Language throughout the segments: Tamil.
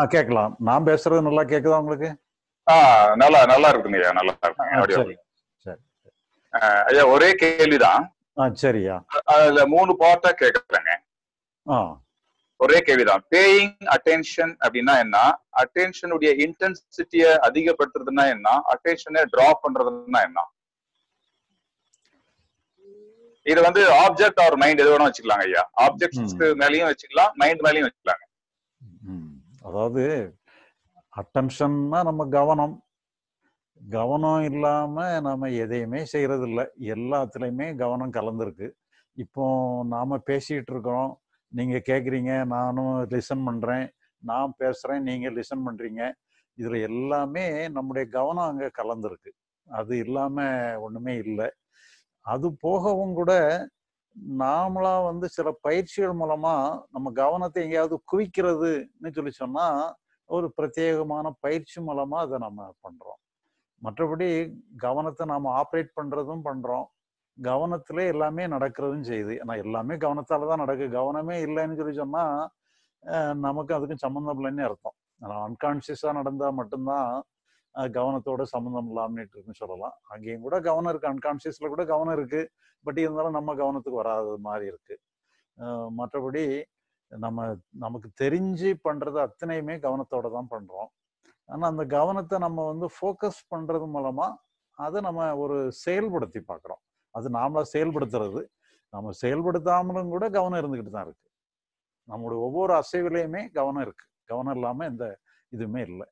ஆ கேட்கலாம் நான் பேசுறது நல்லா கேக்குதா உங்களுக்கு ஆ நல்லா நல்லா இருக்குங்க ஐயா நல்லா ஆ, இருக்குங்க audio. சரி சரி ஆ, ஐயா ஒரே கேள்விதான் ஆ சரியா அதுல மூணு பார்ட்டா கேக்குறேங்க ஆ ஒரே கேள்விதான் பேயிங் அட்டென்ஷன் அப்படின்னா என்ன அட்டென்ஷனுடைய இன்டென்சிட்டிய அதிகப்படுத்துறதுன்னா என்ன அட்டென்ஷனை டிராப் பண்றதுன்னா என்ன இது வந்து ஆப்ஜெக்ட் ஆர் மைண்ட் எது வேணா வச்சுக்கலாங்க ஐயா ஆப்ஜெக்ட்ஸ்க்கு மேலயும் வச்சுக்கலாம் மைண்ட் மேலயும் வச்சுக்கலாங்க ம். அதாவது அட்டென்ஷன்னா நம்ம கவனம் கவனம் இல்லாம நம்ம எதையுமே செய்யறது இல்ல எல்லாத்துலயுமே கவனம் கலந்துருக்கு இப்போ நாம பேசிட்டு இருக்கோம் நீங்க கேக்குறீங்க நானும் லிசன் பண்றேன் நான் பேசுறேன் நீங்க லிசன் பண்றீங்க இதுல எல்லாமே நம்முடைய கவனம் அங்க கலந்துருக்கு அது இல்லாம ஒண்ணுமே இல்லை அது போகவும் கூட நாமளா வந்து சில பயிற்சிகள் மூலமா நம்ம கவனத்தை எங்கேயாவது குவிக்கிறதுன்னு சொல்லி சொன்னா ஒரு பிரத்யேகமான பயிற்சி மூலமா அதை நம்ம பண்றோம் மற்றபடி கவனத்தை நாம ஆப்ரேட் பண்றதும் பண்றோம் கவனத்திலே எல்லாமே நடக்கிறதும் செய்யுது ஏன்னா எல்லாமே கவனத்தால தான் நடக்கு கவனமே இல்லைன்னு சொல்லி சொன்னா அஹ், நமக்கு அதுக்கும் சம்மந்தம் இல்லைன்னு அர்த்தம் அன்கான்சியஸா நடந்தா மட்டும்தான் அஹ், கவனத்தோட சம்மந்தம் இல்லாமட்டு இருக்குன்னு சொல்லலாம் அங்கேயும் கூட கவனம் இருக்கு அன்கான்சியஸ்ல கூட கவனம் இருக்கு பட் இருந்தாலும் நம்ம கவனத்துக்கு வராத மாதிரி இருக்கு அஹ், மற்றபடி நம்ம நமக்கு தெரிஞ்சு பண்றது அத்தனையுமே கவனத்தோட தான் பண்றோம் ஆனா அந்த கவனத்தை நம்ம வந்து ஃபோக்கஸ் பண்றது மூலமா அதை நம்ம ஒரு செயல்படுத்தி பார்க்குறோம் அது நாமளா செயல்படுத்துறது நம்ம செயல்படுத்தாமலும் கூட கவனம் இருந்துகிட்டு தான் இருக்கு நம்மளுடைய ஒவ்வொரு அசைவிலையுமே கவனம் இருக்கு கவனம் இல்லாம எந்த இதுவுமே இல்லை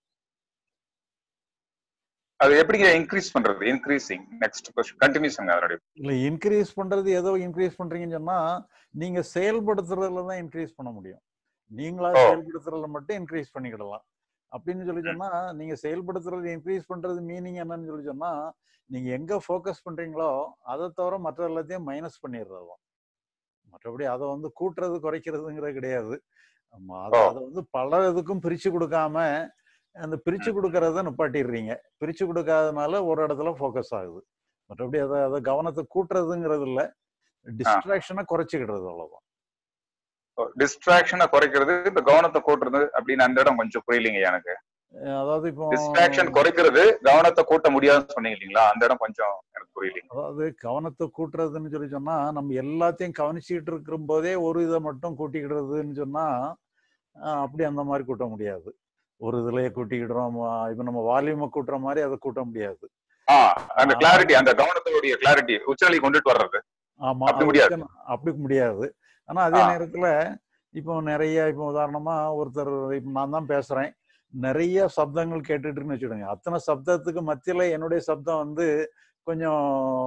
அது எப்படிங்க இன்க்ரீஸ் பண்றது இன்க்ரீசிங் நெக்ஸ்ட் கொஸ்டின் கண்டினியூஸ்ங்க அதனுடைய இல்ல இன்க்ரீஸ் பண்றது ஏதோ இன்க்ரீஸ் பண்றீங்கன்னு சொன்னா நீங்க செயல்படுத்துறதுல தான் இன்க்ரீஸ் பண்ண முடியும் நீங்களா ஓ. செயல்படுத்துறதுல மட்டும் இன்க்ரீஸ் பண்ணிக்கிடலாம் அப்படின்னு சொல்லி சொன்னா நீங்க செயல்படுத்துறது இன்க்ரீஸ் பண்றது மீனிங் என்னன்னு சொல்லி சொன்னா நீங்க எங்க ஃபோக்கஸ் பண்றீங்களோ அதை தவிர மற்ற எல்லாத்தையும் மைனஸ் பண்ணிடுறது தான் மற்றபடி அதை வந்து கூட்டுறது குறைக்கிறதுங்கிறது கிடையாது ஆமா அதை ஓ. அதை வந்து பல இதுக்கும் பிரிச்சு கொடுக்காம அந்த பிரிச்சு கொடுக்கறத நிப்பாட்டிடுறீங்க பிரிச்சு கொடுக்காதனால ஒரு இடத்துல ஃபோக்கஸ் ஆகுது மற்றபடி அதை அதை கவனத்தை கூட்டுறதுங்கிறது இல்ல டிஸ்ட்ராக்ஷனை குறைச்சிக்கிடுறது அவ்வளவுதான் டிஸ்ட்ராக்ஷனை குறைக்கிறது இந்த கவனத்தை கூட்டுறது அப்படின்னு அந்த இடம் கொஞ்சம் புரியலைங்க எனக்கு அஹ் அதாவது இப்போ டிஸ்ட்ராக்ஷன் குறைக்கிறது கவனத்தை கூட்ட முடியாதுன்னு சொன்னீங்க இல்லைங்களா அந்த இடம் கொஞ்சம் எனக்கு புரியலைங்க அதாவது கவனத்தை கூட்டுறதுன்னு சொல்லி சொன்னா நம்ம எல்லாத்தையும் கவனிச்சுக்கிட்டு இருக்கிற போதே ஒரு இதை மட்டும் கூட்டிக்கிடுறதுன்னு சொன்னா அஹ் அப்படி அந்த மாதிரி கூட்ட முடியாது ஒரு இதுலயே கூட்டிக்கிடுறோம் அஹ் இப்ப நம்ம வால்யூமை கூட்டுற மாதிரி அதை கூட்ட முடியாது ஆ அந்த கிளாரிட்டி அந்த கவனத்தோடைய கிளாரிட்டி உச்சாலி கொண்டுட்டு வர்றது ஆமா அப்படி அது முடியாது. வச்சு அப்படி முடியாது ஆனா அதே ஆ. நேரத்துல இப்போ நிறைய இப்போ உதாரணமா ஒருத்தர் இப்போ நான் தான் பேசுறேன் நிறைய சப்தங்கள் கேட்டுட்டுன்னு வச்சுடுங்க அத்தனை சப்தத்துக்கு மத்தியில என்னுடைய சப்தம் வந்து கொஞ்சம்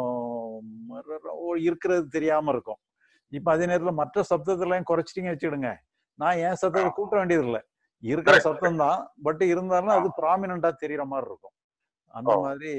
ம- ஒரு இருக்கிறது தெரியாம இருக்கும் இப்ப அதே நேரத்துல மற்ற சப்தத்தெல்லாம் குறைச்சிட்டீங்க வச்சுடுங்க நான் என் சத்தத்தை கூட்ட வேண்டியது இல்லை இருக்கிற Correct. சத்தம் தான் பட் இருந்தாலும் அது ப்ராமினண்டா தெரியற மாதிரி இருக்கும் அந்த ஓ. மாதிரி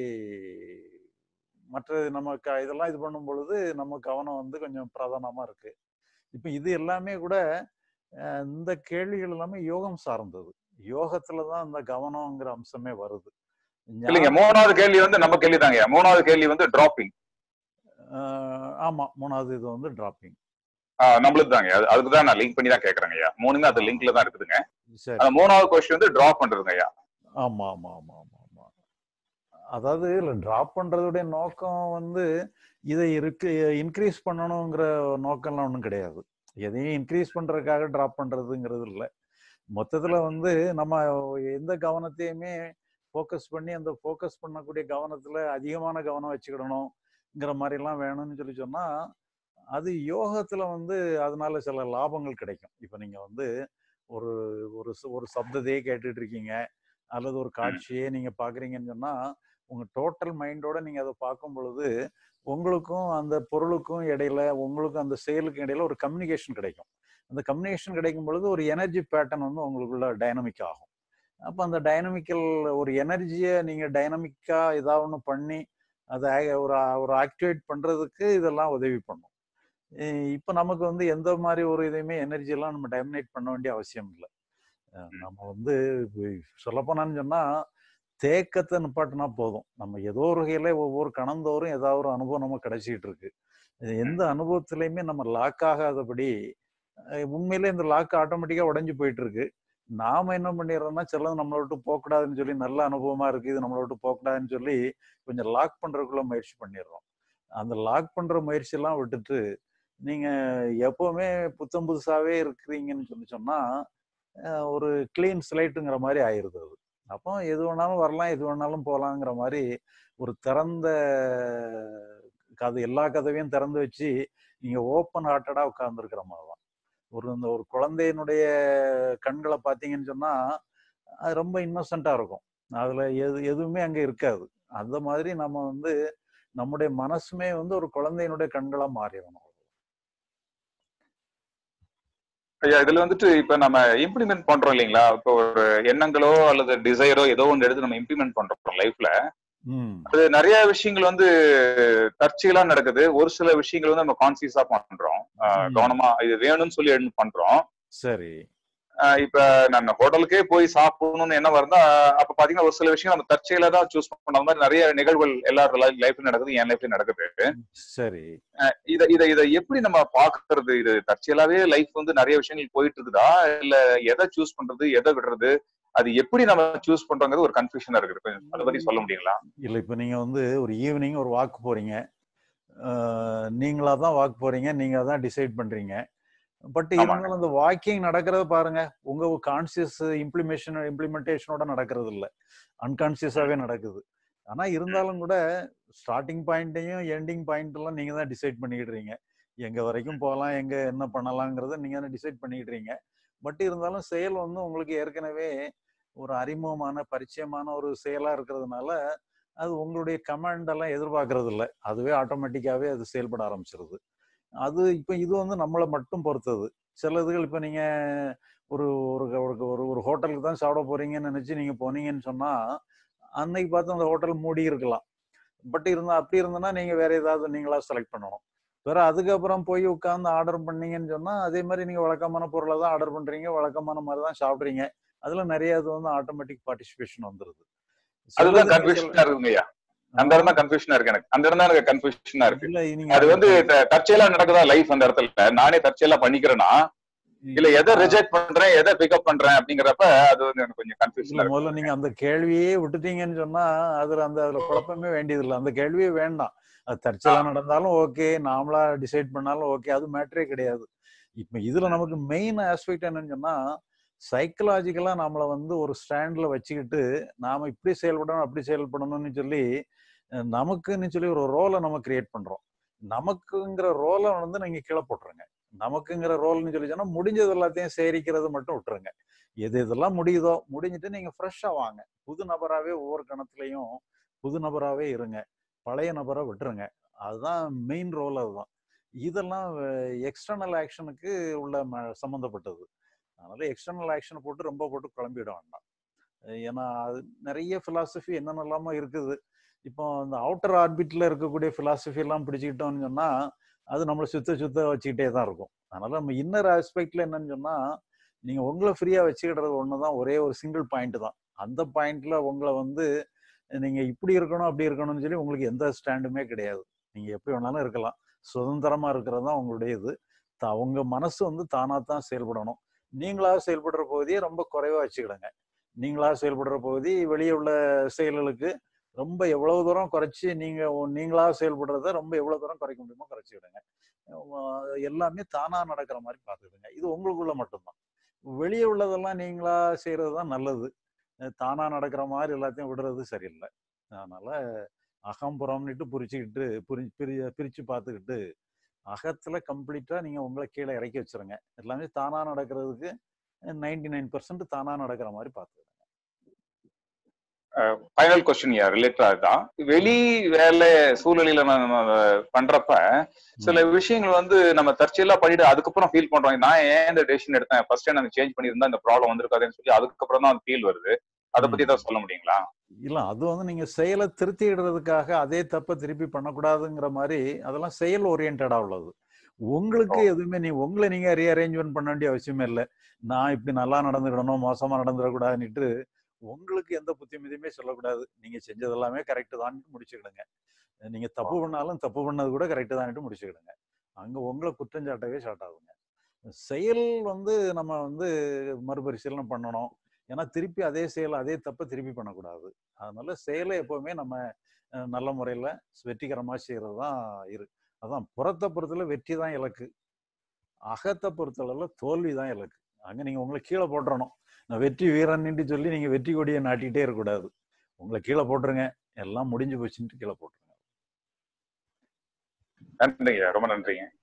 மற்ற நம்ம க- இதெல்லாம் இது பண்ணும் பொழுது நம்ம கவனம் வந்து கொஞ்சம் பிரதானமா இருக்கு இப்ப இது எல்லாமே கூட அஹ், இந்த கேள்விகள் எல்லாமே யோகம் சார்ந்தது யோகத்துல தான் இந்த கவனம்ங்கிற அம்சமே வருது இல்லைங்க ஞான- மூணாவது கேள்வி வந்து நம்ம கேள்வி தாங்க மூணாவது கேள்வி வந்து டிராப்பிங் அஹ், ஆமா மூணாவது இது வந்து டிராப்பிங் நம்மளுக்கு தாங்க அது அதுக்கு தான் நான் லிங்க் பண்ணி தான் கேக்குறேங்க ஐயா மூணுமே அது லிங்க்ல தான் இருக்குதுங்க சரி அந்த மூணாவது கொஸ்டின் வந்து டிராப் பண்றதுங்க ஐயா ஆமா ஆமா ஆமா ஆமா ஆமா அதாவது இல்ல டிராப் பண்றதுடைய நோக்கம் வந்து இதை இருக்கு இன்க்ரீஸ் பண்ணணுங்கிற நோக்கம்லாம் ஒன்றும் கிடையாது எதையும் இன்க்ரீஸ் பண்றதுக்காக டிராப் பண்றதுங்கிறது இல்லை மொத்தத்துல வந்து நம்ம எந்த கவனத்தையுமே ஃபோக்கஸ் பண்ணி அந்த ஃபோக்கஸ் பண்ணக்கூடிய கவனத்துல அதிகமான கவனம் வச்சுக்கிடணுங்கிற மாதிரி எல்லாம் வேணும்னு சொல்லி சொன்னா அது யோகத்துல வந்து அதனால சில லாபங்கள் கிடைக்கும் இப்போ நீங்க வந்து ஒரு ஒரு ச- ஒரு சப்தத்தையே கேட்டுட்டு இருக்கீங்க அல்லது ஒரு காட்சியே நீங்க பாக்குறீங்கன்னு சொன்னா உங்க டோட்டல் மைண்டோட நீங்க அதை பார்க்கும் பொழுது உங்களுக்கும் அந்த பொருளுக்கும் இடையில உங்களுக்கும் அந்த செயலுக்கும் இடையில ஒரு கம்யூனிகேஷன் கிடைக்கும் அந்த கம்யூனிகேஷன் கிடைக்கும் பொழுது ஒரு எனர்ஜி பேட்டர்ன் வந்து உங்களுக்குள்ள டைனமிக் ஆகும் அப்போ அந்த டைனமிக்கல் ஒரு எனர்ஜியை நீங்க டைனமிக்கா ஏதாவது ஒன்று பண்ணி அதை ஆ- ஒரு ஆ- ஒரு ஆக்டிவேட் பண்றதுக்கு இதெல்லாம் உதவி பண்ணும் இ- இப்ப நமக்கு வந்து எந்த மாதிரி ஒரு இதையுமே எனர்ஜி எல்லாம் நம்ம டைமினேட் பண்ண வேண்டிய அவசியம் இல்லை அஹ் நம்ம வந்து சொல்லப்போனான்னு சொன்னா தேக்கத்தை நிப்பாட்டினா போதும் நம்ம ஏதோ ஒரு வகையில ஒவ்வொரு கணந்தோறும் ஏதாவது ஒரு அனுபவம் நம்ம கிடைச்சிட்டு இருக்கு இது எந்த அனுபவத்திலையுமே நம்ம லாக் ஆகாதபடி அஹ் உண்மையிலே இந்த லாக் ஆட்டோமேட்டிக்கா உடைஞ்சு போயிட்டு இருக்கு நாம என்ன பண்ணிடுறோம்னா சிலது நம்மளை விட்டு போகக்கூடாதுன்னு சொல்லி நல்ல அனுபவமா இருக்கு இது நம்மளை விட்டு போகக்கூடாதுன்னு சொல்லி கொஞ்சம் லாக் பண்றதுக்குள்ள முயற்சி பண்ணிடுறோம் அந்த லாக் பண்ற முயற்சியெல்லாம் விட்டுட்டு நீங்க எப்பவுமே புத்தம் புதுசாவே இருக்கிறீங்கன்னு சொல்லி சொன்னா அஹ், ஒரு கிளீன் ஸ்லைட்டுங்கிற மாதிரி ஆயிருது அது அப்போ எது வேணாலும் வரலாம் எது வேணாலும் போகலாங்கிற மாதிரி ஒரு திறந்த கதை எல்லா கதவையும் திறந்து வச்சு நீங்க ஓப்பன் ஹார்ட்டடா உட்கார்ந்துருக்கிற மாதிரி தான் ஒரு இந்த ஒரு குழந்தையினுடைய கண்களை பார்த்தீங்கன்னு சொன்னா அது ரொம்ப இன்னசென்ட்டா இருக்கும் அதுல எது எதுவுமே அங்க இருக்காது அந்த மாதிரி நம்ம வந்து நம்முடைய மனசுமே வந்து ஒரு குழந்தையினுடைய கண்களா மாறிடணும் ஐயா இதுல வந்துட்டு இப்ப நம்ம இம்ப்ளிமெண்ட் பண்றோம் இல்லைங்களா இப்போ ஒரு எண்ணங்களோ அல்லது டிசைரோ ஏதோ ஒன்று எடுத்து நம்ம இம்ப்ளிமெண்ட் பண்றோம் லைஃப்ல ம் அது நிறைய விஷயங்கள் வந்து தற்செயலா நடக்குது ஒரு சில விஷயங்கள் வந்து நம்ம கான்சியஸா பண்றோம் ஆஹ் ம். கவனமா இது வேணும்னு சொல்லி எடுத்து பண்றோம் சரி ஆஹ் இப்ப நான் ஹோட்டலுக்கே போய் சாப்பிடணும்னு என்ன வருதா அப்ப பாத்தீங்கன்னா ஒரு சில விஷயம் நம்ம தற்செயலா தான் சூஸ் பண்ண மாதிரி நிறைய நிகழ்வுகள் எல்லாரோட லைஃப்ல நடக்குது என் லைஃப்ல நடக்குது சரி இத இத இத எப்படி நம்ம பாக்குறது இது தற்செயலாவே லைஃப் வந்து நிறைய விஷயங்கள் போயிட்டு இருக்குதா இல்ல எதை சூஸ் பண்றது எதை விடுறது அது எப்படி நம்ம சூஸ் பண்றோங்கிறது ஒரு கன்ஃபியூஷனா இருக்குது கொஞ்சம் அதை பத்தி சொல்ல முடியுங்களா இல்ல இப்ப நீங்க வந்து ஒரு ஈவினிங் ஒரு வாக் போறீங்க அஹ், நீங்களா தான் வாக் போறீங்க நீங்க தான் டிசைட் பண்றீங்க பட் ஆமாங்க. இருந்தாலும் அந்த வாக்கிங் நடக்கிறத பாருங்க உங்க கான்சியஸ் இம்ப்ளிமேஷன் இம்ப்ளிமெண்டேஷனோட நடக்கிறது இல்ல அன்கான்சியஸாவே நடக்குது ஆனா இருந்தாலும் கூட ஸ்டார்டிங் பாயிண்ட்டையும் எண்டிங் பாயிண்ட் எல்லாம் நீங்க தான் டிசைட் பண்ணிக்கிடுறீங்க எங்க வரைக்கும் போகலாம் எங்க என்ன பண்ணலாங்கிறத நீங்க தான் டிசைட் பண்ணிக்கிடுறீங்க பட் இருந்தாலும் செயல் வந்து உங்களுக்கு ஏற்கனவே ஒரு அறிமுகமான பரிச்சயமான ஒரு செயலா இருக்கிறதுனால அது உங்களுடைய கமாண்ட் எல்லாம் எதிர்பார்க்கறது இல்லை அதுவே ஆட்டோமேட்டிக்காவே அது செயல்பட ஆரம்பிச்சிருது அது இப்போ இது வந்து நம்மளை மட்டும் பொறுத்தது சிலதுகள் இப்போ நீங்க ஒரு ஒரு ஒரு- ஒரு ஒரு ஹோட்டலுக்கு தான் சாப்பிட போறீங்கன்னு நினைச்சு நீங்க போனீங்கன்னு சொன்னா அன்னைக்கு பார்த்து அந்த ஹோட்டல் மூடி இருக்கலாம் பட் இருந்தா அப்படி இருந்ததுன்னா நீங்க வேற ஏதாவது நீங்களா செலக்ட் பண்ணணும் வேற அதுக்கப்புறம் போய் உட்காந்து ஆர்டர் பண்ணீங்கன்னு சொன்னா அதே மாதிரி நீங்க வழக்கமான பொருளை தான் ஆர்டர் பண்றீங்க வழக்கமான மாதிரி தான் சாப்பிடுறீங்க அதுல நிறைய இது வந்து ஆட்டோமேட்டிக் பார்ட்டிசிபேஷன் வந்துருது அதுதான் சிலது கன்ஃபியூஷனா இருக்குங்க ஐயா அந்த இடம் தான் கன்ஃபியூஷனா இருக்கு எனக்கு அந்த இடம் தான் எனக்கு கன்ஃபியூஷனா இருக்கு இல்ல நீங்க அது வந்து த- தற்செயலா நடக்குதா லைஃப் அந்த இடத்துல நானே தற்செயலா பண்ணிக்கிறேனா இல்ல எதை ரிஜெக்ட் பண்றேன் எதை பிக்கப் பண்றேன் அப்படிங்கிறப்ப அது வந்து எனக்கு கொஞ்சம் இல்ல கன்ஃபியூஷனா இருக்கு முதல்ல நீங்க அந்த கேள்வியே விட்டுட்டீங்கன்னு சொன்னா அதுல அந்த அதுல குழப்பமே வேண்டியது இல்லை அந்த கேள்வியே வேண்டாம் அது தற்செயலா நடந்தாலும் ஓகே நாமளா டிசைட் பண்ணாலும் ஓகே அது மேட்டரே கிடையாது இப்ப இதுல நமக்கு மெயின் ஆஸ்பெக்ட் என்னன்னு சொன்னா சைக்கலாஜிக்கலா நம்மள வந்து ஒரு ஸ்டாண்ட்ல வச்சுக்கிட்டு நாம இப்படி செயல்படணும் அப்படி செயல்படணும்னு சொல்லி அஹ், நமக்குன்னு சொல்லி ஒரு ரோலை நம்ம கிரியேட் பண்றோம் நமக்குங்கிற ரோலை வந்து நீங்க கீழே போட்டுருங்க நமக்குங்கிற ரோல்னு சொல்லி சொன்னா முடிஞ்சது எல்லாத்தையும் சேரிக்கிறது மட்டும் விட்டுருங்க எது எதெல்லாம் முடியுதோ முடிஞ்சிட்டு நீங்க ஃப்ரெஷ்ஷா வாங்க புது நபராவே ஒவ்வொரு கணத்துலயும் புது நபராவே இருங்க பழைய நபரை விட்டுருங்க அதுதான் மெயின் ரோல் அதுதான் இதெல்லாம் எக்ஸ்டர்னல் ஆக்ஷனுக்கு உள்ள ம- சம்மந்தப்பட்டது அதனால எக்ஸ்டர்னல் ஆக்ஷனை போட்டு ரொம்ப போட்டு குழம்பிட வேண்டாம் அஹ் ஏன்னா அது நிறைய பிலாசபி என்னென்னலாமோ இருக்குது இப்போ இந்த அவுட்டர் ஆர்பிட்ல இருக்கக்கூடிய பிலாசபி எல்லாம் பிடிச்சுக்கிட்டோம்னு சொன்னா அது நம்மளை சுத்த சுத்த வச்சுக்கிட்டே தான் இருக்கும் அதனால நம்ம இன்னர் ஆஸ்பெக்ட்ல என்னன்னு சொன்னா நீங்க உங்களை ஃப்ரீயா வச்சுக்கிடுறது ஒண்ணுதான் ஒரே ஒரு சிங்கிள் பாயிண்ட் தான் அந்த பாயிண்ட்ல உங்களை வந்து நீங்க இப்படி இருக்கணும் அப்படி இருக்கணும்னு சொல்லி உங்களுக்கு எந்த ஸ்டாண்டுமே கிடையாது நீங்க எப்படி வேணாலும் இருக்கலாம் சுதந்திரமா இருக்கிறது தான் உங்களுடைய இது த- உங்க மனசு வந்து தானா தான் செயல்படணும் நீங்களா செயல்படுற பகுதியை ரொம்ப குறைவா வச்சுக்கிடுங்க நீங்களா செயல்படுற பகுதி வெளியே உள்ள செயல்களுக்கு ரொம்ப எவ்வளவு தூரம் குறைச்சி நீங்க உ- நீங்களா செயல்படுறத ரொம்ப எவ்வளவு தூரம் குறைக்க முடியுமோ குறைச்சிக்கிடுங்க அஹ் எல்லாமே தானா நடக்கிற மாதிரி பார்த்துக்கிடுங்க இது உங்களுக்குள்ள மட்டும்தான் வெளியே உள்ளதெல்லாம் நீங்களா செய்யறது தான் நல்லது அஹ் தானா நடக்கிற மாதிரி எல்லாத்தையும் விடுறது சரியில்லை அதனால அகம்புறம்னுட்டு புரிச்சுக்கிட்டு புரி பிரி பிரிச்சு பார்த்துக்கிட்டு அகத்துல கம்ப்ளீட்டா நீங்க உங்களை கீழே இறக்கி வச்சிருங்க எல்லாமே தானா நடக்கிறதுக்கு நைன்டி நைன் பர்சன்ட் தானா நடக்கிற மாதிரி பார்த்துக்கிடுங்க ஃபைனல் கொஸ்டின் யா ரிலேட்டடா தான் வெளி வேலை சூழ்நிலையில நம்ம பண்றப்ப சில விஷயங்கள் வந்து நம்ம தற்செயலா பண்ணிட்டு அதுக்கப்புறம் ஃபீல் பண்றோம் நான் ஏன் இந்த டெசிஷன் எடுத்தேன் ஃபர்ஸ்ட் நான் சேஞ்ச் பண்ணியிருந்தா இந்த ப்ராப்ளம் வந்திருக்காதுன்னு சொல்லி அதுக்கப்புறம் தான் ஃபீல் வருது அதை பத்தி ஏதாவது சொல்ல முடியுங்களா இல்ல அது வந்து நீங்க செயலை திருத்திடுறதுக்காக அதே தப்ப திருப்பி பண்ணக்கூடாதுங்கிற மாதிரி அதெல்லாம் செயல் ஓரியன்டா உள்ளது உங்களுக்கு ஓ. எதுவுமே நீ உங்களை நீங்க ரீஅரேஞ்ச்மெண்ட் பண்ண வேண்டிய அவசியமே இல்லை நான் இப்படி நல்லா நடந்துக்கிடணும் மோசமா நடந்துடக்கூடாதுன்னுட்டு உங்களுக்கு எந்த புத்திமதியுமே சொல்லக்கூடாது நீங்க செஞ்சது எல்லாமே கரெக்ட் தான் முடிச்சுக்கிடுங்க நீங்க தப்பு பண்ணாலும் தப்பு பண்ணது கூட கரெக்ட் தான் முடிச்சுக்கிடுங்க அங்க உங்களை குற்றம் சாட்டவே ஸ்டார்ட் ஆகுங்க செயல் வந்து நம்ம வந்து மறுபரிசீலனை பண்ணணும் ஏன்னா திருப்பி அதே செயல் அதே தப்பை திருப்பி பண்ணக்கூடாது அதனால செயலை எப்பவுமே நம்ம அஹ், நல்ல முறையில் வெற்றிகரமாக செய்கிறது தான் இரு அதான் புறத்தை பொறுத்தல வெற்றி தான் இலக்கு அகத்தை பொறுத்தளவுல தோல்வி தான் இலக்கு அங்கே நீங்கள் உங்களை கீழே போட்டுறணும் நான் வெற்றி வீரன்ட்டு சொல்லி நீங்கள் வெற்றி கொடியை நாட்டிக்கிட்டே இருக்கக்கூடாது உங்களை கீழே போட்டுருங்க எல்லாம் முடிஞ்சு போச்சுன்ட்டு கீழே போட்டுருங்க நன்றிங்க ரொம்ப நன்றிங்க